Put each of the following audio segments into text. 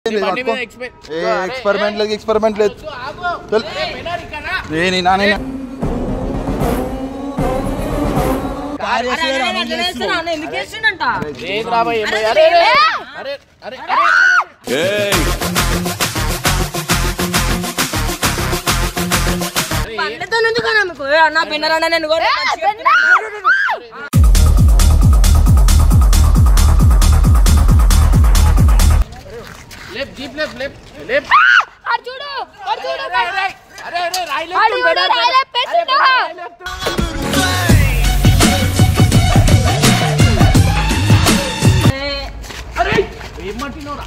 బండి మీద exper- అరే, ఎక్స్పెరిమెంట్ లేదు ఎక్స్పెరిమెంట్ లేదు ఆగు. చల్. ఏ, వినరు ఇక్కడ. ఏ నీ నాన్న ఎందుకు చేస్తుండంట లేదు రాబాయ్, ఏం భయ్? అరే, అరే, అరే, అరే, అరే. పండుతో ఎందుకు మీకు అన్న పిన్నరన్న నేను కూడా లేప్, జీప్ లేప్, లేప్, లేప్. చూడు అటు చూడు అరే, అరే, అరే, అరే, రాయి లేప్. అటు చూడు రాయలే పెట్టినా అరే, ఏం మట్టినోరా?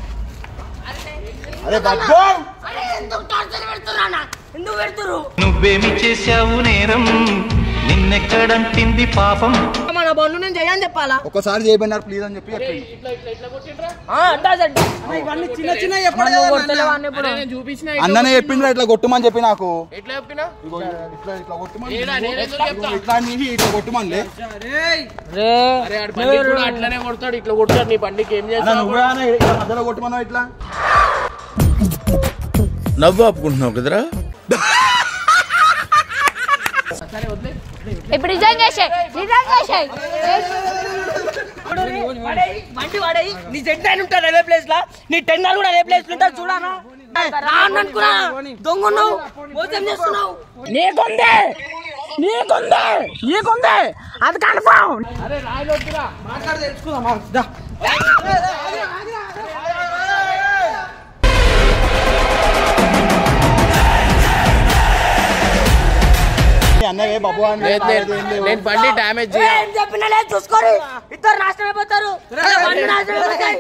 అరే బాబు ఎందుకు టార్చర్ పెడుతున్నా ఎందుకు పెడుతురు నువ్వేమి చేశావు నేరం నిన్నెక్కడంటింది పాపం మన బండ్లు నేను చేయని చెప్పాలా ఒక్కసారి చేయబడినారు ప్లీజ్ అని చెప్పి చెప్పింది. ఇట్లా, ఇట్లా, ఇట్లా కొట్టిండ్రా? అడ్డా చెడ్డా చిన్న చిన్న అరే, నేను చూపించిన ఇట్లా అన్ననే చెప్పిండ్రా ఇట్లా కొట్టుమని చెప్పి నాకు ఎట్లా చెప్పినా ఇగో ఇట్లా ఇట్లా కొట్టుమని ఏడా, నేను ఎందుకు చెప్తా? ఇట్లా నీవి ఇట్లా కొట్టుమని అరే ఆడు బండి కూడా అట్లనే కొడతాడు ఇట్లా కొడతాడు నీ బండికి ఏం అన్న చేస్తావు నువ్వే అన్న ఇట్లా మధ్యలో కొట్టుమన్నావు ఇట్లా నవ్వు ఆపుకుంటున్నావు కదరా సరే వదిలే ఇప్పుడు నిజం చేసే నిజం చేసే బండి వాడేయి నీ జెడ్ అయిన ఉంటాడు అదే ప్లేస్ లా నీ టెండర్ కూడా అదే ప్లేస్ ఉంటాడు చూడానా రాను అనుకున్నా దొంగ నువ్వు మోసం చేస్తున్నావు నీకుందే నీకుందే నీకుందే అది కన్ఫర్మ్ అరే రాయలు వద్దురా అన్నవే బాబు అని లేదు, లేదు. నేను బండి డ్యామేజ్ చేయ ఏం చెప్పినా లేదు చూసుకోరు ఇద్దరు నాశనం అయిపోతారు బండి నాశనం అయిపోతాయి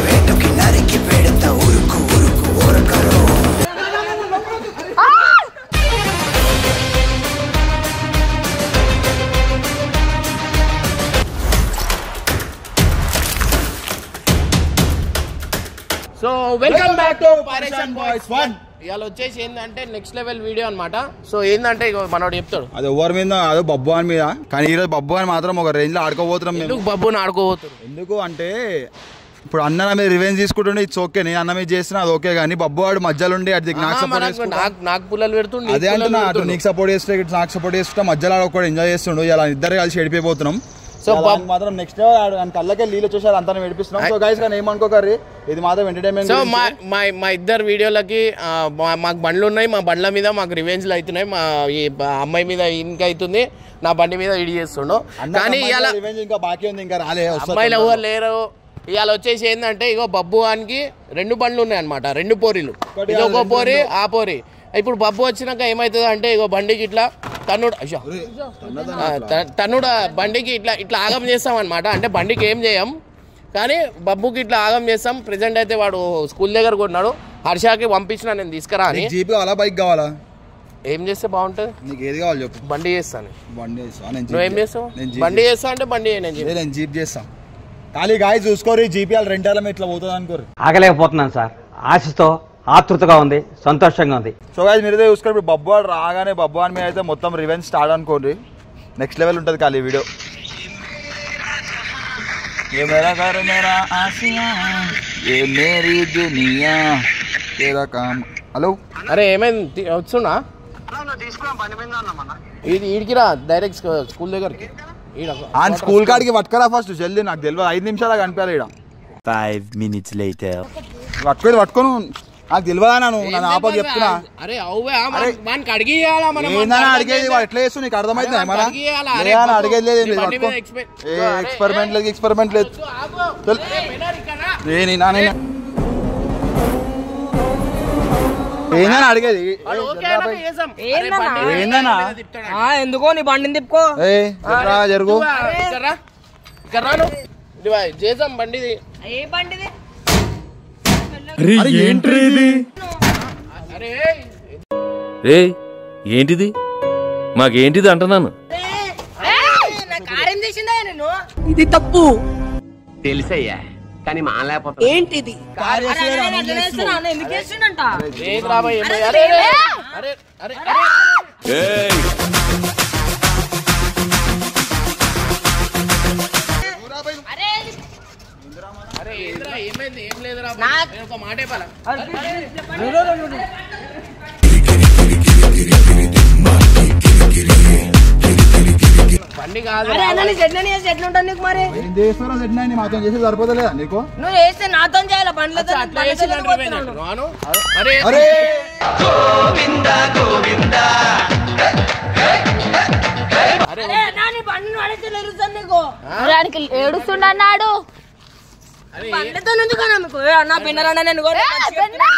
so welcome back to piration Piration boys Boys one ఇవాళ వచ్చేసి ఏంటంటే నెక్స్ట్ లెవెల్ వీడియో అన్నమాట సో ఏంటంటే ఇగో మనోడు చెప్తాడు అది ఎవరి మీద అదో బబ్బు అని మీద కానీ ఈరోజు బబ్బు అని మాత్రం ఒక రేంజ్ లో ఆడుకోబోతున్నాం మేము ఎందుకు బబ్బుని ఆడుకోబోతున్నారు ఎందుకు అంటే ఇప్పుడు అన్న నా మీద రివెంజ్ తీసుకుంటుండే ఇట్స్ ఓకే నేను అన్న మీద చేస్తున్నా అది ఓకే కానీ బబ్బు వాడు మధ్యలో ఉండి అది నాకు ఆహా, సపోర్ట్ మనకు- చేసుకుంటా నాకు నాకు పుల్లలు పెడుతుండు అదే అంటున్నా అటు నీకు సపోర్ట్ చేస్తే ఇటు నాకు సపోర్ట్ చేస్తుంటా మధ్యలో ఆడ ఒకటి ఎంజాయ్ చేస్తుండు ఇలా ఇద్దరు కలిసి ఎడిపోతున్నాం So, సో బబ్- మాత్రం నెక్స్ట్ కళ్ళకే నీళ్ళు వచ్చేసారు అంతా నడిపిస్తున్నాం సో గైస్ కానీ ఏమనుకోకర్రి ఇది మాత్రం ఎంటర్టైన్మెంట్ సో మా మా మా ఇద్దరు వీడియోలకి ఆ, మా- మాకు బండ్లు ఉన్నాయి మా బండ్ల మీద మాకు రివెంజ్లు అవుతున్నాయి మా ఈ బ- అమ్మాయి మీద ఇంక అవుతుంది నా బండి మీద ఇడి చేస్తుండు కానీ ఇవాళ రివెంజ్ ఇంకా బాకీ ఉంది ఇంకా రాలే వస్తుంది. అమ్మాయిలు ఎవరు లేరు ఇవాళ వచ్చేసి ఏంటంటే ఇగో బబ్బు వానికి రెండు బండ్లు ఉన్నాయి అనమాట రెండు పోరీలు ఒకటి ఇది ఒక రెండు పోరి ఆ పోరి ఇప్పుడు బబ్బు వచ్చినాక ఏమవుతుంది అంటే ఇగో బండికి ఇట్లా తన్నుడు అయ్యో ఆ, త- తన్నుడు ఆ బండికి ఇట్లా ఇట్లా ఆగం చేస్తాం అనమాట అంటే బండికి ఏం చేయం కానీ బబ్బుకి ఇట్లా ఆగం చేస్తాం ప్రెసెంట్ అయితే వాడు స్కూల్ దగ్గర కొన్నాడు హర్షాకి పంపించిన నేను తీసుకురా అని నీకు జీప్ కావాలా బైక్ కావాలా ఏం చేస్తే బాగుంటుంది నీకు ఏది కావాలి చెప్పు బండి చేస్తాను బండి చేస్తా నేను జీప్ నువ్వేం చేస్తా. చేస్తావు నేను జీప్ బండి చేస్తా అంటే బండి చేయి, నేను చేస్తా. చెప్పి నేను జీప్ చేస్తా ఖాళీ గాయ చూసుకోరు జీపీఎల్ రెంటాల ఇట్లా పోతుంది అనుకోరు ఆగలేకపోతున్నాను సార్ ఆశతో ఆతృతగా ఉంది సంతోషంగా ఉంది సో గాయస్ మీరు చూసుకోండి ఇప్పుడు బబ్బు వాడు రాగానే బబ్బు వాడి మీద అయితే మొత్తం రివెంజ్ స్టార్ట్ అనుకోండి నెక్స్ట్ లెవెల్ ఉంటుంది ఖాళీ వీడియో ये मेरा घर मेरा आसिया ये मेरी दुनिया तेरा काम హలో అరే ఏమైంది తి- వస్తున్నా ఇది ఈడికి రా డైరెక్ట్ స్కూల్ దగ్గరికి ఈడ ఆ స్కూల్ కాడికి పట్టుకరా ఫస్ట్ జల్దీ నాకు తెలియదు ఐదు నిమిషాలు కనిపించాలి ఇక్కడ ఫైవ్ మినిట్స్ లేటర్ పట్టుకొని పట్టుకోను నాకు తెలియదా నన్ను నన్ను ఆపక చెప్తున్నా అరే అవువే మనకి అడిగి ఇయ్యాలా మనం ఏందని అడిగేది వాడు ఎట్లా చేస్తు నీకు అర్థమైంది అరే, ఏమన్నా వాడికి ఇయ్యాలా? అరే, లేదా అని బాబు, అడిగేది లేదు ఏం నీ లేదు బండి మీద పట్టుకో. ఎక్స్పె- ఏ అరే, ఎక్స్పెరిమెంట్ లేదు ఎక్స్పెరిమెంట్ లేదు ఆగు. చల్. అరే, వినరు ఇక్కడ. ఏ నీ నాన్న ఏందని అడిగేది వాడు ఓకే అన్నాక చేసాం. అరే, బండి మీద ఏందన్నా? మీద తిప్పుతాడు. ఆ, ఎందుకో నీ బండిని తిప్పుకో ఏ రా జరుగు నువ్వా? ఇక్కడ రా. ఇక్కడ రాను ఇది వా, చేసాం బండిది ఏ బండిది అరే రే ఏంటిది మాకేంటిది అంటున్నాను నా కారేం చేసిందా నేను ఇది తప్పు తెలుసయ్యా కానీ మానలేకపోతే ఏంటిది అరే, అరే, అరే, అట్లా చేస్తున్నా, అన్న, ఎందుకు చేస్తుండంట లేదు రాబాయ్ ఏం భయ్? అరే అరే అరే అరే అరే అరే అరే ఏంద్రా ఏమైంది ఏమైంది ఏం లేదురా నా- నేను ఒక మాట చెప్పాలా బండి కాదు అరే అన్న నీ చెట్లని చేసి ఎట్లుంటాను నీకు మరి ఏం చేస్తారో సెట్ నాయని మాతో చేసి సరిపోతలేదా నీకు నువ్వు చేస్తే నాతో చేయాలి బండ్లతో అట్లా చేసి రాను అరే అరే అరే అరే నా నీ బండి పడితే తెలుస్తాను నీకు దానికి ఏడుస్తుండన్నాడు అరే బండ్లతో ఎందుకు అన్నా మీకు ఏ అన్న పిన్నరన్నా నేను కూడా ఏ, మంచిగా పెన్నా.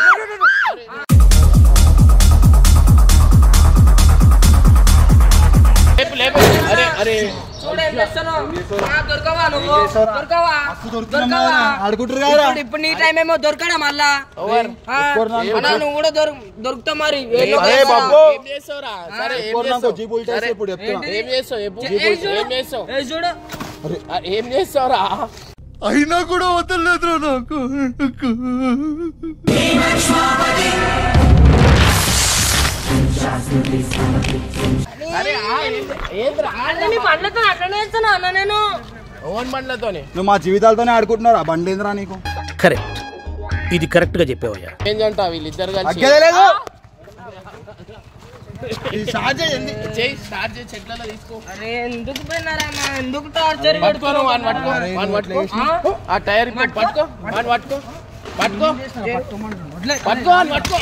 లేపు లేపు అరే అరే చూడు ఏం చేస్తున్నావు? ఆ, దొరకవా నువ్వు దొరకవా దొరుకుతున్నాం దొరకవా కదా, ఆడుకుంటారు కదా ఇప్పుడు ఇప్పుడు నీ టైం ఏమో దొరకడా మళ్ళా ఓవర్ ఆ, అన్నా, నువ్వు కూడా దొరు దొరుకుతావు మరి ఏం అరే చేస్తావు? బాబు ఏం చేస్తావురా సరే ఏం ఎక్కువ నాకు చేస్తావు జీప్ ఉల్టా వేస్తే ఇప్పుడు చెప్తున్నా ఏం చేస్తావు చెప్పు ఏ చూడు. ఏం చేస్తావు ఏ చూడు ఆ, ఏం చేస్తావురా అయినా కూడా వదలలేదు నాకు అరే ఆ, ఏంది- ఏందిరా అరే నీ బండ్లతో అట్లనే చేస్తున్నా అన్న నేను ఓన్ బండ్లతోని నువ్వు మా జీవితాలతోనే ఆడుకుంటున్నావు ఆ బండి ఏందిరా నీకు కరెక్ట్ ఇది కరెక్ట్ గా చెప్పావయ్యా ఏం అంటా వీళ్ళిద్దరు కలిసి అగ్గేదే లేదు ఈ స్టార్ట్ చేయండి చేయి స్టార్ట్ చేయి చెట్లలో తీసుకో అరే ఎందుకు పోయినారా అన్న? ఎందుకు టార్చర్ పట్టుకో నువ్వు వాడిని పట్టుకో వాడిని పట్టుకో ఆ టైర్ ఇప్పు, పట్టుకో వాడిని పట్టుకో పట్టుకో పట్టుకో వాడిని పట్టుకో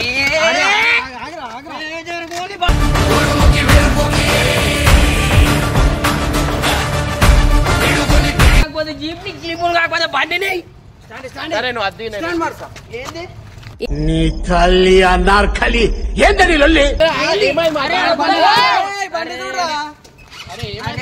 కాకపోతే జీప్ ని జీప్ కాకపోతే బండిని సరే నువ్వు అద్దీ నేను ఏంది నీ తల్లి అన్నారు ఖలి ఏందని లొల్లి ఏమైంది మరి? ఏయ్, బండి చూడురా. అరే ఏమైంది?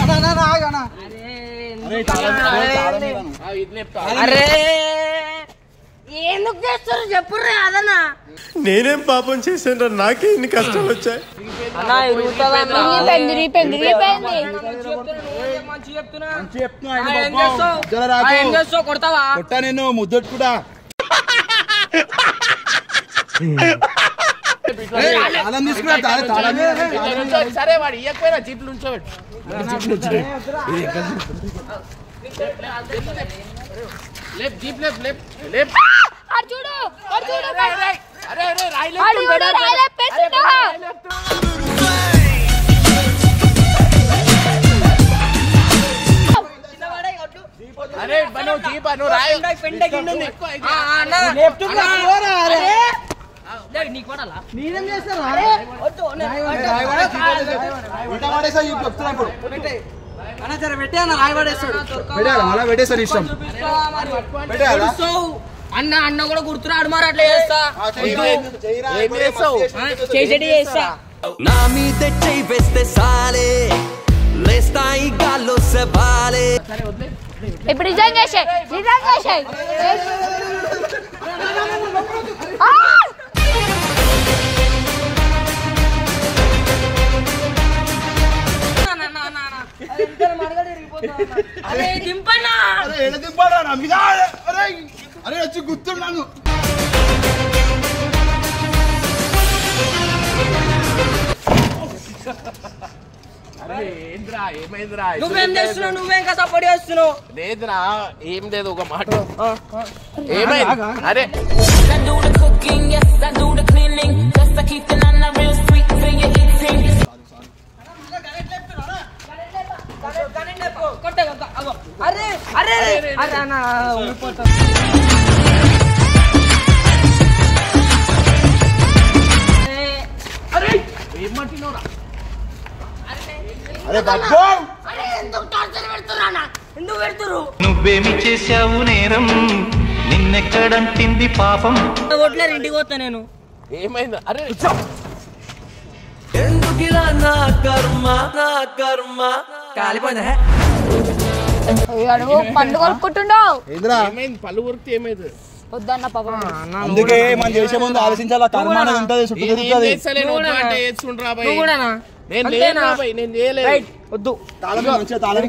అరే, ఆ, ఇది లేపుతా. అరే ఎందుకు చేస్తారు చెప్పుర్రే అదన్నా నేనేం పాపం చేశాను నాకే ఇన్ని కష్టాలు వచ్చాయి అన్నా ఇరుగుతుందా అన్నా? ఇరిగిపోయింది ఇరిగిపోయింది ఇరిగిపోయింది మంచి చెప్తున్నా మంచి చెప్తున్నా ఆ, ఆయన ఏం బాబు. చేస్తావు? జర ఆ, రాకు. ఏం చేస్తావు కొడతావా కొట్టా నేను ముద్దొట్టుకుంటా తాళం తీసుకురా తాళం తాళం ఇట్లా నుంచో. సరే వాడు ఇయ్యకపోయినా జీప్లు ఉంచోబెట్టు లేప్ జీప్ లేప్ లేప్ లేప్ అటు చూడు అటు చూడు అరే అరే అరే రాయి అటు లేపుతుండు, చూడు రాయి రాయిలే పెట్టిండు అరే నువ్వు జీప్ నువ్వు రాయి పెండ గిండుంది. ఎక్కువ, ఆ, ఆ, అన్నా. అన్నా. అరే. లేక నీకు పడాలా? అరే, వద్దు, నే- వద్దు. ఉల్టా పడేసా ఈ చెప్తున్నా ఇప్పుడు అన్నా, జర పెట్టే అన్న, రాయి పడేస్తాడు. పెట్టారా మళ్ళా పెట్టేసారు ఇష్టం చూపిస్తావా మరి? పెట్టేయాలా ఏడుస్తావు. అన్న అన్న కూడా గుర్తురాడు మరి అట్లా చేస్తా ఏం చేస్తావు చేసేటి చేస్తా నా మీద చెయ్యి వేస్తే సాలే లేస్తాయి గాల్లో సెబాలే ఇప్పుడు నిజం చేసే నిజం చేసే అన్న, అన్న, అన్న, అన్న. అది ఎంత మడగలు ఇరిగిపోతుందో అన్న. అరే దింపన్నా అరే ఎడ దింపాడా నా మీద అరే అరే వచ్చి గుర్తున్నాను అరే ఏంద్రా ఏమైందిరా నువ్వేం చేస్తున్నావు నువ్వేం కదా సపోర్ట్ చేస్తున్నావు లేదురా ఏం లేదు ఒక మాట ఏమైంది అరే కొట్టే కొట్ట అగో అరే అరే అరే అన్న ఊడిపోతా అరే ఏం మట్టినోరా అరే బాబు అరే ఎందుకు టార్చర్ పెడుతున్నా ఎందుకు పెడుతురు నువ్వేమి చేశావు నేరం నిన్నెక్కడంటింది పాపం కొట్లేరు ఇంటికి పోతా నేను ఏమైంది అరే ఎందుకిలా నా కర్మ నా కర్మ కాలిపోయిందా అడుగు పండు కొనుక్కుంటుండవు ఏంద్రా ఏమైంది పళ్ళు కొరికితే ఏమైంది వద్దన్న పాపం అందుకే మనం చేసే ముందు ఆలోచించాలి కర్మ అనేది ఉంటది చుట్టూ నేను ఏం తిరుగుతుంది చేస్తలేను వద్దు అంటే చేస్తుండ్రా భయ్ నువ్వు కూడానా నేను లేను రా భయ్ నేను చేయలేదు వద్దు తాళం మంచిగా తాళం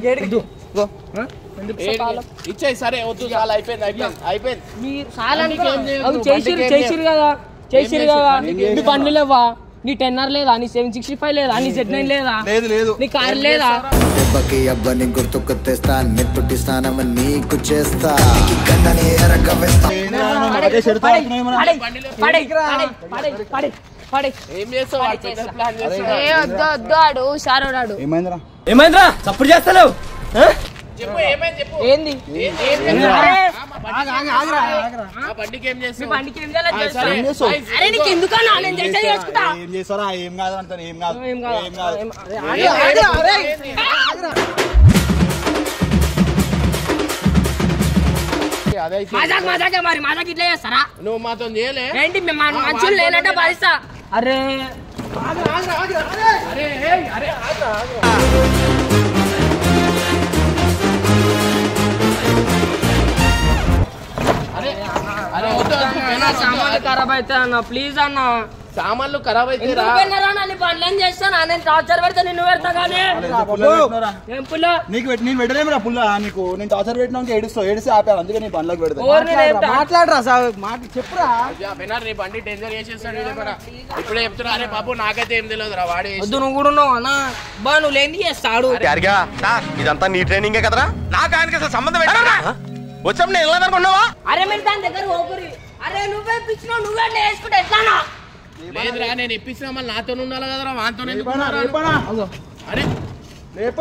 ఇచ్చేయి సరే వద్దు చాలా అయిపోయింది అయిపోయింది అయిపోయింది మీరు చాలా బండికి ఏం చేయొద్దు, అవి చేసిరు బండికి ఏం చేసిరు కదా చేసిరు చేసిరు? కదా బండికి ఏం నీ బండ్లు లేవా నీ టెన్నర్ లేదా నీ సెవెన్ సిక్స్టీ ఫైవ్ లేదా నీ జెడ్ నైన్ లేదా లేదు లేదు నీ కార్ లేదా దెబ్బకి అబ్బని గుర్తుకు తెస్తా నెత్తుటి స్నానం నీకు చేస్తా కన్నని ఎరగ వేస్తా అదే చెడుతా పడేయ్, పడేయ్, పడేయ్, పడేయ్, పడేయ్, పడేయ్. ఏం చేస్తావు వాడు పెద్ద ప్లాన్ చేస్తాడు ఏ వద్దు వద్దు ఆడు హుషారోడాడు ఏమైందిరా ఏమైందిరా సప్పుడు చేస్తలేవు చెప్పు ఏమైంది చెప్పు ఏంది ఏం- ఏం చేస్తావు? అరే, ఆ, మా బండికి ఆ బండికి ఏం మీ చేస్తావు బండికి ఏం చేయాలో తెలుసా? ఏం చేస్తావు? అరే నీకు ఎందుకన్నా నేను చేసేది చేసుకుంటా ఏం చేస్తారా ఏం కాదు అంటారు ఏం కాదు ఏం కాదు ఏం కాదు ఏం- అరే, ఏం- ఆగు, ఏం- ఆగు, ఏంది? అదైతే మజాక్ మజాకే మరి మజాక్ ఇట్లా చేస్తారా నువ్వు మాతో చేయలే ఏంటి మేము మన మనుషులు లేనంటే భరిస్తా అరే అరే ఏయ్, అరే ఆగ్రా, ఆగ్రా. అరే అరే వద్దు, వద్దు, అన్న, సామాన్లు ఖరాబ్ అయితే అన్న ప్లీజ్ అన్న సామాన్లు ఖరాబ్ అయితే రా ఎందుకు పోయినారా నన్ను పనులు ఏం చేస్తాను నేను టార్చర్ పెడతా నిన్ను పెడతా కానీ ఏం పుల్ల నీకు పెట్టి నేను పెట్టలేమురా పుల్ల నీకు నేను టార్చర్ పెట్టినాక ఏడుస్తావు ఏడిస్తే ఆపాను అందుకే నీ బండ్లకు పెడతా ఓర్ని రేపుతా. మాట్లాడరా సార్ మాట చెప్పురా అయ్యా, వినరు నీ బండి డేంజర్ చేసేస్తాడు వీడు కూడా. ఇప్పుడే చెప్తున్నా అరే బాబు నాకైతే ఏం తెలియదు రా వాడే చేసి- వద్దు నువ్వు కూడా ఉన్నావు అన్న బా నువ్వు లేని చేస్తాడు యారిగా సార్ ఇదంతా నీ ట్రైనింగే కదరా నాకు ఆయనకి అసలు సంబంధం ఏంటరా వచ్చాం నేను వెళ్ళదనుకున్నావా అరే మీరు దాని దగ్గర పోకురి అరే నువ్వే పిచ్చినావు నువ్వే అట్లా వేసుకుంటే ఎట్లానా లేదురా నేను ఇప్పించిన మళ్ళీ నాతో ఉండాలి కదరా వాంతో ఎందుకు రేపనా ఉన్నారా? రేపనా అరే రేపు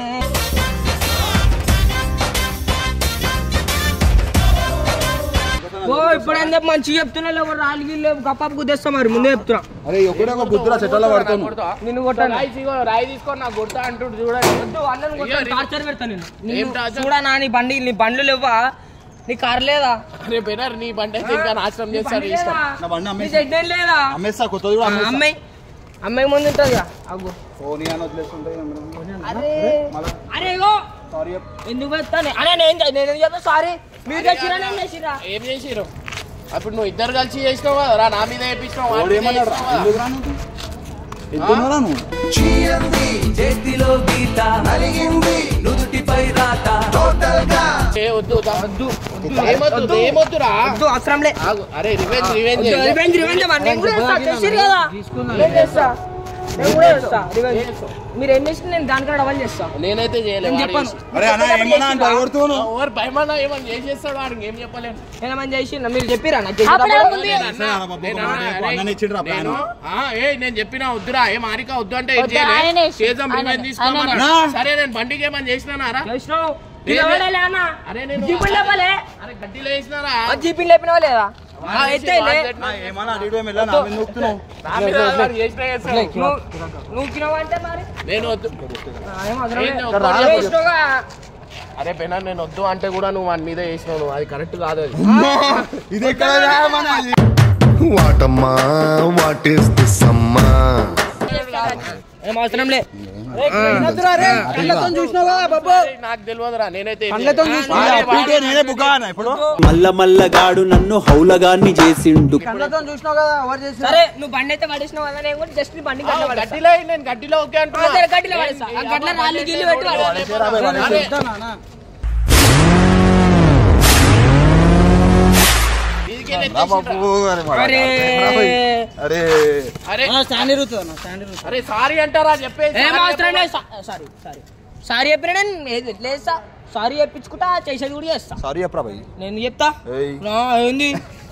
ఓ ఇప్పుడు అని చెప్పి మంచిగా చెప్తున్నా లేవు రాలిగి లేవు గప్ప గుద్దేస్తా మరి ముందే చెప్తున్నా అరే ఒకటే ఒక గుద్దురా చెట్లలో పడతాను కొడతా. నిన్ను కొట్టాను రాయి తీసుకో, రాయి తీసుకొని నాకు కొడతా అంటుండు చూడండి వద్దు, అన్నను కొట్టాను, టార్చర్ పెడతా నేను ఏం నిన్ను టార్చర్? చూడా నా నీ బండి నీ బండ్లు లేవా నీ కార్ లేదా అరే బెనర్ నీ బండి అయితే ఇంకా నాశనం నీ చేస్తాడు బండి ఇష్టం లేదా? నా బండి నీ అమ్మేస్తా జెడ్ నైన్ లేదా అమ్మేస్తా కొత్తది కూడా ఆ, అమ్మేస్తా అమ్మాయి అమ్మాయి ముందు ఉంటుంది అగ్గు ఓ నీ అని వదిలేస్తుంటే అరే అరే ఇగో సారీ ఎందుకు పెడతాను అరే నేను నేను ఎందుకు చెప్తా సారీ మీరు తెచ్చిరా నేను తెచ్చిరా ఏం చేసిరు అప్పుడు నువ్వు ఇద్దరు కలిసి చేసినావు కదా రా నా మీద వేయించినావు వాడి మీద ఏమన్నాడు వేసినావు కదా. ఎందుకు రా నువ్వు ఎందుకురా నువ్వు చేతిలో గీత నలిగింది నుదుటిపై రాత ఏ వద్దు దా. ఏమొద్దు ఏమొద్దురా వద్దు అవసరంలే ఆగు. అరే రివెంజ్ రివెంజ్ రివెంజ్ రివెంజ్ అమ్మా, నేను కూడా చేస్తా తెచ్చిరు కదా నేను చేస్తా నేను కూడా చేస్తా రివెంజ్ మీరు ఏం చేసిన నేను దానికన్నా డబల్ చేస్తా నేనైతే చేయలేదు నేను వాడు చెప్పాను చేసి- అరే అన్న ఏమన్నా అని భయపడుతున్నావు ఎవరు భయమన్నా ఏమన్నా చేసేస్తాడు వాడికి ఏం చెప్పలేను ఏమని చేసి మీరు చెప్పిరా నాకు అప్పుడే చేసేటప్పుడు? ఉంది. నేను అన్నా, అన్న, బాబు, నేను ఒక మాట అన్నా, చెప్పు, అరే, అన్నని ఇచ్చిండ్రా ప్లాన్. నేను, ఆ, ఏ నేను చెప్పినా వద్దురా ఏం ఆరిక వద్దు అంటే ఏం వద్దు, చేయలే. ఆయనే ఇష్టం. చేద్దాం ఆయనే. రివెంజ్ తీసుకోమన్నా ఆయనే. సరే నేను బండికి ఏమని చేసినారా చేసినావు లేదు. నిలబడలే అన్న అరే నేను జీపులు లేపలే అరే గడ్డిలో వేసినారా ఆ జీపులు లేపినావా లేదా ఆ, ఎత్తేలే. నా ఏమన్నా అటు ఇటు ఏమి వెళ్ళా నా మీద నొక్కుతున్నావు నా మీద వాడు చేసినా చేస్తాడు. నువ్వు నువ్వు తినవా అంటే మరి నేను వద్దు ఆ, ఏం అవసరం ఏంది లేదు. ఒక్కరు నువ్వు చేసినావుగా. అరే పెనా నేను వద్దు అంటే కూడా నువ్వు వాడి మీద వేసినావు నువ్వు అది కరెక్ట్ కాదు అది ఇది ఎక్కడ రాయమన్నా ఇది? వాటమ్మా వాట్ ఈస్ దిస్ అమ్మా ఏం అవసరం లే కళ్ళతో చూసినావా బాబు నాకు తెలియదురా నేనైతే ఏం కళ్ళతో చేయను. చూసినావా? ఆ, అటు ఇటు నేనే బుక్కా అన్న ఇప్పుడు మల్ల మల్లగాడు నన్ను హౌలగాన్ని చేసిండు కళ్ళతో చూసినావు కదా ఎవరు చేసి సరే నువ్వు బండి అయితే పడేసినావు కదా నేను కూడా జస్ట్ నీ బండి ఆ, గడ్డ పడేస్తా. గడ్డిలో నేను గడ్డిలో ఓకే ఆ, అంటున్నా సరే, గడ్డిలో పడేస్తా ఆ గడ్డలో రాళ్ళు గిల్లు పెట్టి పడేస్తా. అరే, ఇదికే నేను రా చేసిండ్రా. బాబు, అరే మా- అరే అరే అరే స్టాండ్ ఇరుగుతుంది అన్న స్టాండ్ ఇరుగుతుంది అరే సారీ అంటారా చెప్పేసి ఏం అవసరం లేదు సారీ సారీ సారీ చెప్పినా నేను ఏది ఎట్లేస్తా సారీ చెప్పించుకుంటా చేసేది కూడా చేస్తా సారీ చెప్పరా భయ్ నేను చెప్తా ఏయ్. నా, ఏంది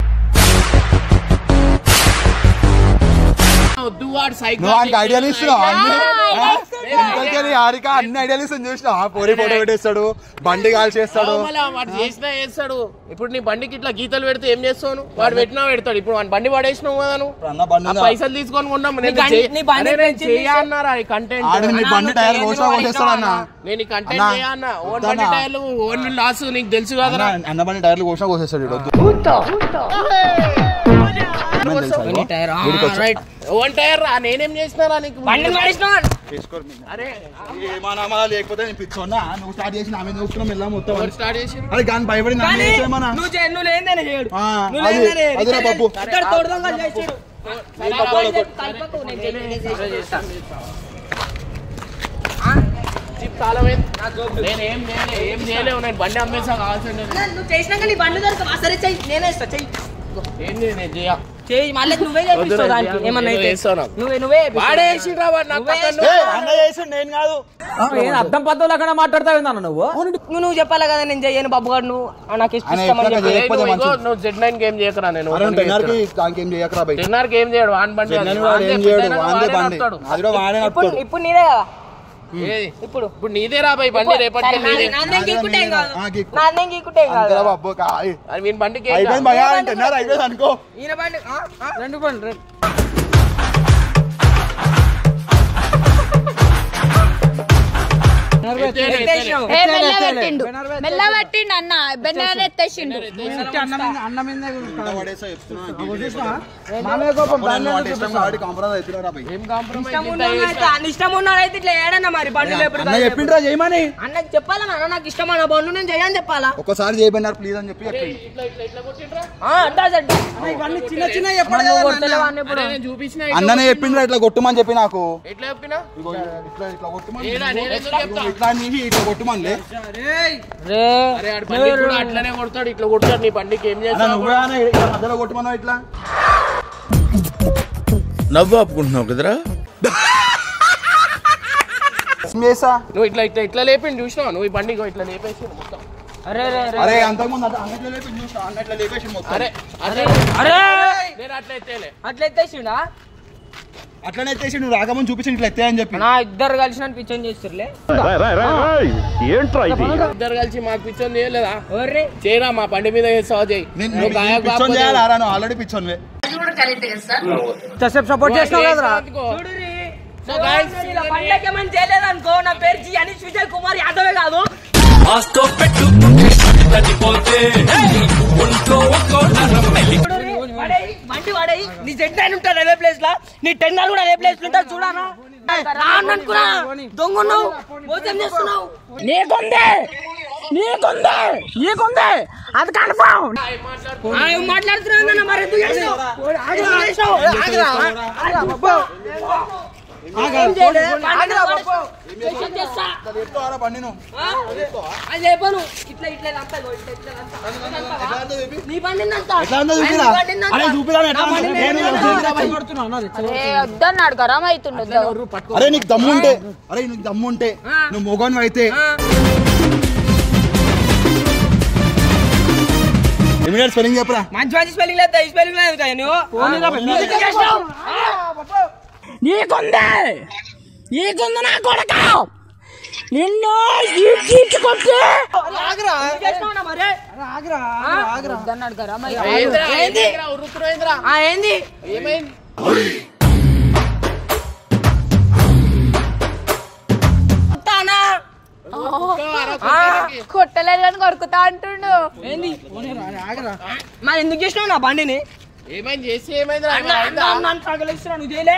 వద్దు వాడు సైకో నువ్వు ఆయనకి ఐడియాలు ఇస్తున్నావు ఇంకొకరి హారిక అన్ని ఐడియాలు ఇస్తాను చూసినావు పోరీ ఫోటో పెట్టేస్తాడు బండి కాల్ చేస్తాడు వాడు చేసినా చేస్తాడు ఇప్పుడు నీ బండికి ఇట్లా గీతలు పెడితే ఏం చేస్తావు నువ్వు? వాడు పెట్టినా పెడతాడు ఇప్పుడు వాడి బండి పడేసినావు కదా నువ్వు ఇప్పుడు అన్న బండి ఆ ఉందా? పైసలు తీసుకొని కొన్నాం నేను బండి- చెయ్య- నీ బండి అరే నేను పెంచింది చెయ్య అన్నారా ఈ కంటెంట్ ఆడు నీ బండి టైర్ కోసా కొట్టేస్తాడు అన్న నేను ఈ కంటెంట్ అన్నా, చేయ అన్న ఓన్ వద్దన్నా. బండి టైర్లు ఓన్ లాస్ నీకు తెలుసు కదరా అన్న, అన్న బండి టైర్లు కోసా కోసేస్తాడు ఈడు. వద్దు. ఏమని తెలుసా ఇగో? టైర్ వీడికి వచ్చా. రైట్ ఓన్ టైర్ రా నేనేం చేసినారా నీకు బండి పడేసినావు తీసుకోరు మీరు. అరే ఏమన్నా లేకపోతే నేను పిచ్చోన్నా నువ్వు స్టార్ట్ చేసి నా మీద నొక్కుతున్నాం వెళ్ళాం మొత్తం ఎవరు స్టార్ట్ చేసి అరే కానీ భయపడి నా మీద కానీ ఏమన్నా నువ్వు చే- నువ్వు లేనిదేనే చేయడు ఆ, నువ్వు అది- లేనిదేనే అదిరా బాబు. ఇక్కడ తోడుదొంగలు చేసిరు. కలపకు, నేను చెయ్యి, నేను చేస్తా. చిప్ తాళం ఏంది? నేను ఏం చేయలే ఏం చేయలేవు నేను బండి అమ్మేసా కావాల్సిందే నువ్వు చేసినాక నీ బండ్లు దొరకవా సరే చెయ్యి నేనే ఇస్తా చెయ్యి ఏంది నేను చేయ చేయి మళ్ళీ నువ్వే చేపిస్తావు దానికి ఏమన్నా అయితే. నువ్వే నువ్వే వాడే వేసిండ్రా వాడు నాకు పక్కన అన్న చేసి నేను కాదు అర్థం పద్ధతులు అక్కడ మాట్లాడతావు నువ్వు నువ్వు నువ్వు చెప్పాలి కదా నేను చెయ్యను బాబు గారు నువ్వు ఆ, నాకు ఇష్టం ఆయన ఇష్టం అని ఎట్లాగా చెప్పి. చేయకపోతే నువ్వు ఇగో, మంచిది. నువ్వు జెడ్ నైన్ గేమ్ చేయకరా నేను అరే టెన్నర్కి దానికి ఏం చేయకరా బయట టెన్నర్ గేమ్ చేయడు వాన్ బండి అది. చెన్నై వాడు ఏం వాందే చేయడు పెద్దయినా వాందే వాడే బండి నడుపుతాడు. అది కూడా వాడే ఇప్పుడు నడుపుతాడు ఇప్పుడు నీదే కదా ఏది? ఇప్పుడు ఇప్పుడు నీదే రా భయ్ బండి రేపటికి నీదే నాదేం గీక్కుంటే ఏం కాదు ఆ, గీక్కు. నాదేం గీక్కుంటే ఏం కాదు అంతేరా బాబు కా- అది వీని బండికి ఏం అయిపోయింది కాదు. భయ అంటున్నారు అయిపోయింది అనుకో ఈయన బండి ఆ, ఆ. రెండు పండి రెండు ఎత్తేలే, ఎత్తేలే. ఎత్తేసినావు. ఏ మెల్ల పెట్టిండు మెల్ల పెట్టిండు అన్న బెన్నర్ ఎత్తేసిండు అన్నం మీద అన్నం మీద పడేసా చెప్తున్నా మామయ్య కోపం నేను వాడి ఇష్టం వాడి కాంప్రమైజ్ అవుతున్నారా భయ్ ఏం కాంప్రమైజ్ ఇష్టం ఇంత ఉన్నోడు అయితే అన్న ఇష్టం ఉన్నాడైతే ఇట్లా ఏడన్నా మరి బండ్లు ఎప్పుడు అన్న చెప్పిండ్రా చేయమని అన్నకి చెప్పాలా నాన్న నాకు ఇష్టం అన్న బండ్లు నేను చేయని చెప్పాలా ఒక్కసారి చేయబడినారు ప్లీజ్ అని చెప్పి చెప్పిండు. ఇట్లా ఇట్లా ఇట్లా కొట్టిండ్రా ఆ, అంటా చెడ్డ. ఇవన్నీ చిన్న చిన్న మనం చెప్పండి నువ్వు కొడతలేవా అన్న ఇప్పుడు? అరే నేను చూపించిన అన్ననే చెప్పిండ్రా ఇట్లా కొట్టుమని చెప్పి నాకు ఎట్లా చెప్పినా ఇగో ఇట్లా ఇట్లా కొట్టుమని ఏడా, నేను ఎందుకు చెప్తా? ఇట్లా నీవి ఇట్లా కొట్టుమనిలే రే అరే ఆడ బండి కూడా అట్లనే కొడతాడు ఇట్లా కొడతాడు నీ బండికి ఏం అన్న చేస్తావు నువ్వే అన్న ఇట్లా మధ్యలో కొట్టుమన్నావు ఇట్లా నవ్వు ఆపుకుంటున్నావు కదరా చేసా నువ్వు ఇట్లా ఇట్లా ఇట్లా లేపిండి చూసినావా నువ్వు ఈ బండి ఇగో ఇట్లా లేపేసి మొత్తం అరే రే రే. అరే అంతకుముందు అంత అన్నట్లో లేపి చూసిన అన్నట్లో లేపేసి మొత్తం అరే అరే అరే నేను అట్లా ఎత్తేలే అట్లా ఎత్తేసిండా అట్లనే ఎత్తేసి నువ్వు రాకముందు చూపించి ఇట్లా ఎత్తే అని చెప్పి నా ఇద్దరు కలిసి నన్ను పిచ్చని చేస్తుర్లే ఇద్దరు కలిసి మాకు పిచ్చోని చేయలేదా ఒర్రే చేయరా మా బండి మీద వేస్తావా చేయి నేను నువ్వు గాయకు పిచ్చోని కాకపోతే- చేయాలి నువ్వు ఆల్రెడీ పిచ్చోనివే ఇంతసేపు సపోర్ట్ చేసినావు కదరా చూడురి. So guys, నేను ఇలా బండ్లకి ఏమని చేయలేదు అనుకో నా పేరు జి అనీష్ విజయ్ కుమార్ యాదవే కాదు చూడురి, వాడేయ్, బండి వాడేయ్ నీ జెడ్ నైన్ ఉంటుంది అదే ప్లేస్ లా నీ టెన్నర్ కూడా అదే ప్లేస్ ఉంటా చూడానా రాను అనుకున్నా దొంగన్నావు మోసం చేస్తున్నావు నీకుందే నీకుందే నీకుందే అది కన్ఫర్మ్ మాట్లాడుతున్నా మరి ఎందుకు చేసినావు? ఎందుకు చేసినావు? ఏం చేయలే, బండి వాడు- స్పెషల్ చేస్తా. చెప్తావరా బండి నువ్వు ఆ? అది లేపను. ఇట్లా ఇట్లా ఇదంతా ఇగో, ఇట్లా ఇట్లా ఇదంతా. ఎట్లా అంతా చెప్పి నీ బండినంతా. ఎట్లా ఉందో నీ చూపిరా బండినంతా. అరే చూపిరా ఎట్లా నా ఉందో. బండి నేను నేను చూపిరా. అరే వద్దన్నాడు గరం అవుతుండదు అరే నీకు దమ్ము ఉంటే అరే నీకు దమ్ము ఉంటే నువ్వు మొగను అయితే ఇమీడియట్ స్పెల్లింగ్ చెప్పరా మంచి మంచి స్పెల్లింగ్ లేదు ఈ స్పెల్లింగ్ లేదు కదా నువ్వు ఎందుకు చేసినావు? నీకుందే నీకుంది నా కొడక నిన్ను ఈడ్చుకొచ్చి వద్దన్నాడు గరం ఏందిరా? ఏంది? ఏందిరా? ఉరుకురు ఏందిరా? ఆ ఏంది ఏమైంది ఉంటానా? కొట్టలేదు కానీ కొరుకుతా అంటుండు ఏంది మరి ఎందుకు చేసినావు నా బండిని ఏమైంది చేసి ఏమైందిరా అన్న, అన్న, అన్న, నన్ను తగలేస్తున్నా, నువ్వు చేయలే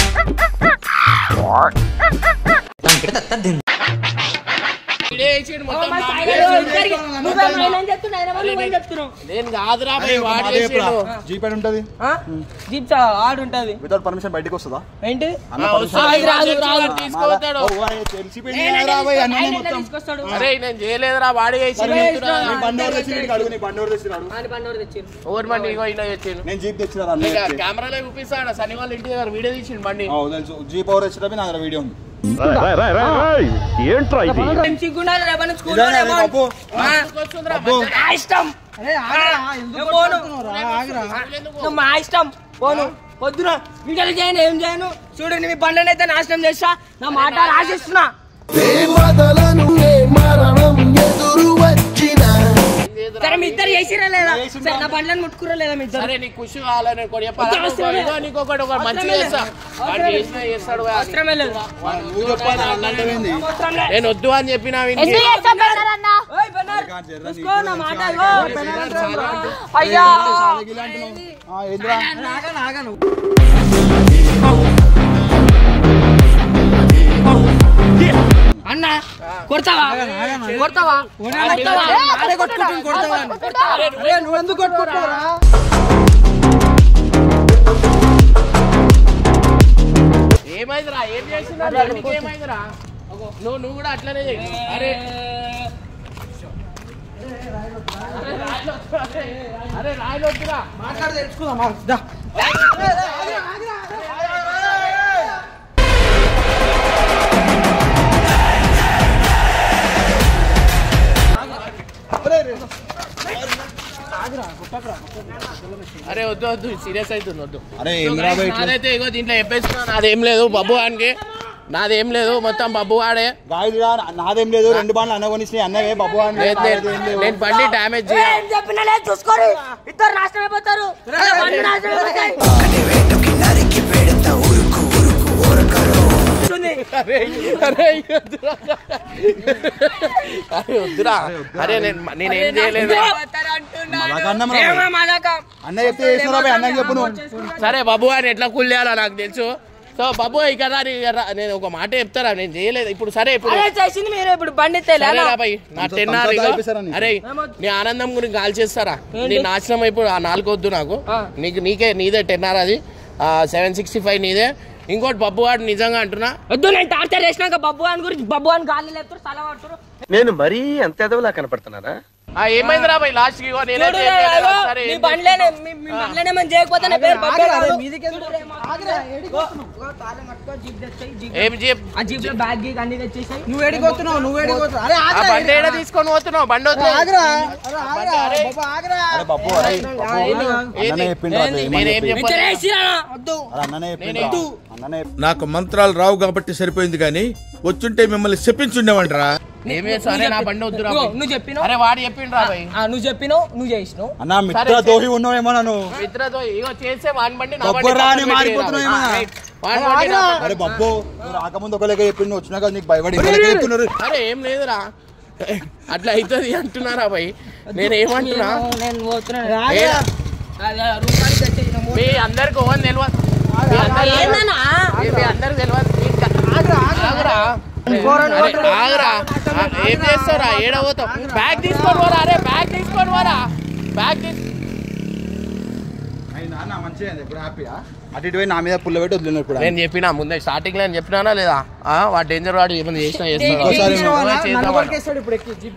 ఇడే వేసిండు మొత్తం మరి నా మీద తగలేదు, వేసిండు. ఇద్దరికి. నువ్వేమో ఆయన చెప్తున్నా, ఆయన ఏమో నువ్వు చెప్తున్నావు నేను కాదురా అరే భయ్, ఒక వాడు మాట చెప్పరా చేసిండు. జీపేడ్ ఉంటది ఆ? జీప్ చా ఆడు ఉంటది వితౌట్ పర్మిషన్ బయటికి వస్తుందా ఏంటి అన్న ఆ, permission- వస్తుంది, రాదు, వాడు రాదు. తెచ్చి తీసుకుపోతాడు. ఓ, అరే తెలిసిపోయింది రా భయ్, అన్నీ ఆయన మొత్తం తీసుకొస్తాడు అరే నేను చేయలేదురా వాడి చేసిండు నీ చెప్తున్నా. బండి ఎవరు తెచ్చి అడుగు నీ బండి ఎవరు తెచ్చినాడు ఆయన బండి ఎవరు తెచ్చిర్రు? ఓవర్ బండి ఇగో ఇలా తెచ్చిండు నేను జీప్ తెచ్చినారు అన్న ఇక కెమెరాలో చూపిస్తాడు సని వాళ్ళ ఇంటి దగ్గర వీడియో తీసిండు బండి తెలుసు జీప్ ఎవరు తెచ్చినవి నా దగ్గర వీడియో ఉంది ఏం సిగ్గుండాలి రేపు నుంచి స్కూల్ ఇదేనా పోనీ, రే బాబు? ఆ? వస్తుందిరా అబ్బో. నా ఇష్టం అరే ఆగరా ఎందుకు నేను పోను. కొట్టుకుంటున్నావురా? ఆగరా నువ్వు మా ఇష్టం పోను పొద్దున వీడియోలు చేయను ఏం చేయను చూడు నీ బండ్లని అయితే నాశనం చేస్తా నా మాట రాసిస్తున్నా సరే మీ ఇద్దరు చేసిరా లేదా సరే నా బండ్లను ముట్టుకురా లేదా మీ ఇద్దరు సరే నీకు ఖుషి కావాలని ఒకటి చెప్పాలా? వద్దు, అవసరమే ఇదిగో నీకు ఒకటి ఒకటి మంచిగా అవసరమే చేస్తా లేదు. వాడు చేసినా చేస్తాడు వాడు. అవసరమే లేదు వాడు నువ్వు చెప్పాలి అన్నంటే ఏంది అవసరం లేదు. నేను వద్దు అని చెప్పిన ఎందుకు చేస్తావు బెన్నర్ అన్న ఓయ్ బెన్నర్, చూసుకో నా మాట ఇగో. అయ్యా ఆ, ఏందిరా ఆగను ఆగను అన్న కొడతావా కొడతావా కొడతావా ఆడే కొట్టుకుంటుంది కొడతావా అరే నువ్వు ఎందుకు కొట్టుకుంటున్నావురా ఏమైందిరా ఏం చేసిందా నీకు ఏమైందిరా నువ్వు నువ్వు కూడా అట్లనే చెయ్యి అరే అరే రాయలు వద్దురా. అరే రాయలు వద్దురా మాట్లాడి తెలుసుకుందాం దా అరే వద్దు వద్దు సీరియస్ అవుతుంది వద్దు అరే So ఏం guys, రాబోయే ఇట్లా? నాదైతే ఇగో దీంట్లో చెప్పేస్తున్నా నాదేం లేదు బబ్బు వానికి నాదేం లేదు మొత్తం బబ్బు వాడే గాయదురా నాదేం లేదు రెండు బాణలు అన్న కొనిచ్చినాయి అన్నవే బాబు అని లేదు, లేదు. నేను బండి డ్యామేజ్ చేయ ఏం చెప్పినా లేదు చూసుకోరు ఇద్దరు నాశనం అయిపోతారు బండి నాశనం అయిపోతాయి. అరే అరే వద్దురా. అరే వద్దురా అరే నేను నేనేం చేయలేదు మళ్ళా అన్నం రా ఏమో భయ్. మళ్ళాక. అన్న చెప్తే చేసినారా భయ్, అన్నకి చెప్పు నువ్వు సరే బాబు అని ఎట్లా కూల్ చేయాలో నాకు తెలుసు సో బాబు ఇక రా, నీ రా, నేను ఒక మాట చెప్తారా నేను చేయలేదు ఇప్పుడు సరే ఇప్పుడు అరే చేసింది మీరు ఇప్పుడు బండి తెలే సరే రా భయ్, నా కొంచెం టెన్ ఆర్ కొంచెం ఇగో. అయిపోయారా నీకు? అరే నీ ఆనందం గురించి కాల్ చేస్తారా నీ నాశనం అయిపోయి ఆ నాలుగు వద్దు నాకు నీకు నీకే నీదే టెన్ ఆర్ అది సెవెన్ సిక్స్టీ ఫైవ్ నీదే ఇంకోటి బబ్బు వాడు నిజంగా అంటున్నా వద్దు నేను టార్చర్ చేసినాక బబ్బు అని గురించి బబ్బు అని గాలి లేపుతారు సల పడుతారు నేను మరీ అంత ఎదవలా కనపడుతున్నారా ఆ, ఏమైందిరా భయ్ లాస్ట్ కి ఇగో నేనే చూడు రే, చేయలేదు. అయ్యో, సరే మీ ఏం బండ్లేనే మీ మీ బండ్లేనే మనం చేయకపోతే నా పేరు బబ్బే ఆగరా, కాదు. మీదికి ఎందుకు? చూడు రే, మా- ఆగరా, ఏడికి వస్తున్నావు? ఇగో తాళం కట్టుకో, జీప్ తెచ్చేయ్, జీప్ ఏం చెప్ ఆ జీప్ లో బ్యాగ్ గీక్ అన్ని తెచ్చేసాయి నువ్వు ఏడికి వస్తున్నావు నువ్వు ఏడికి వస్తున్నావు అరే ఆ ఆగరా బండి ఏడ తీసుకొని పోతున్నావు బండి వద్దు ఆగరా అరే ఆగరా బాబా ఆగరా అరే బాబు అరే బాబు అన్ననే చెప్పిండు రా, అట్లా ఏమని నేనేం చెప్పి. చెప్పాను ఇచ్చిరా వద్దు అరే అన్ననే చెప్పిండు రా. అన్ననే నాకు మంత్రాలు రావు కాబట్టి సరిపోయింది కానీ వచ్చుంటే మిమ్మల్ని చెప్పించుండేవంటరా ఏం చేస్తావు అరే నా బండి వద్దురా ఇగో, భయ్. నువ్వు చెప్పినావు అరే వాడు చెప్పిండు రా భయ్ ఆ, నువ్వు చెప్పినావు నువ్వు చేసినావు అన్న మిత్ర దోహి ఉన్నావేమో నన్ను మిత్రతో ఇగో చేసే వాని బండి నా బండి కొబ్బరి రాని పక్కన మారిపోతున్నావు పెట్టి రా. ఏమన్నా? రైట్. వాని బండి నా పక్కన అరే బాబు నువ్వు రాకముందు ఒక లెక్క చెప్పిండు వచ్చినాక నీకు భయపడి ఇంకో లెక్క చెప్తున్నారు అరే ఏం లేదురా అట్లా అవుతుంది అంటున్నారా భయ్ నేను ఏమంటున్నా నేను- నేను పోతున్నాను ఏ, అదే, రూపాయలు తెచ్చేయి, నా మూడు. మీ అందరికి ఓన్ తెలియదు మీ అందరికి ఏందన్నా? మీ- మీ అందరికి తెలియదు మీకు ఆగురా అరే, ఆగురా ఆ, ఏం చేస్తావురా ఏడ పోతావు బ్యాగ్ తీసుకొని పోరా అరే బ్యాగ్ తీసుకొని పోరా బ్యాగ్ తీసు అయినా నా మంచిగా అయింది, ఇప్పుడు హ్యాపీయా అటు ఇటు పోయి నా మీద పుల్ల పెట్టి వదిలినారు ఇప్పుడు నేను చెప్పినా ముందే స్టార్టింగ్ లో నేను చెప్పినానా లేదా ఆ, వాడు డేంజర్ వాడు ఏమైనా చేసినా చేస్తాడు ఇంకోసారి నన్ను చేద్దాం కొరికేస్తాడు ఇప్పుడు ఎక్కి జీప్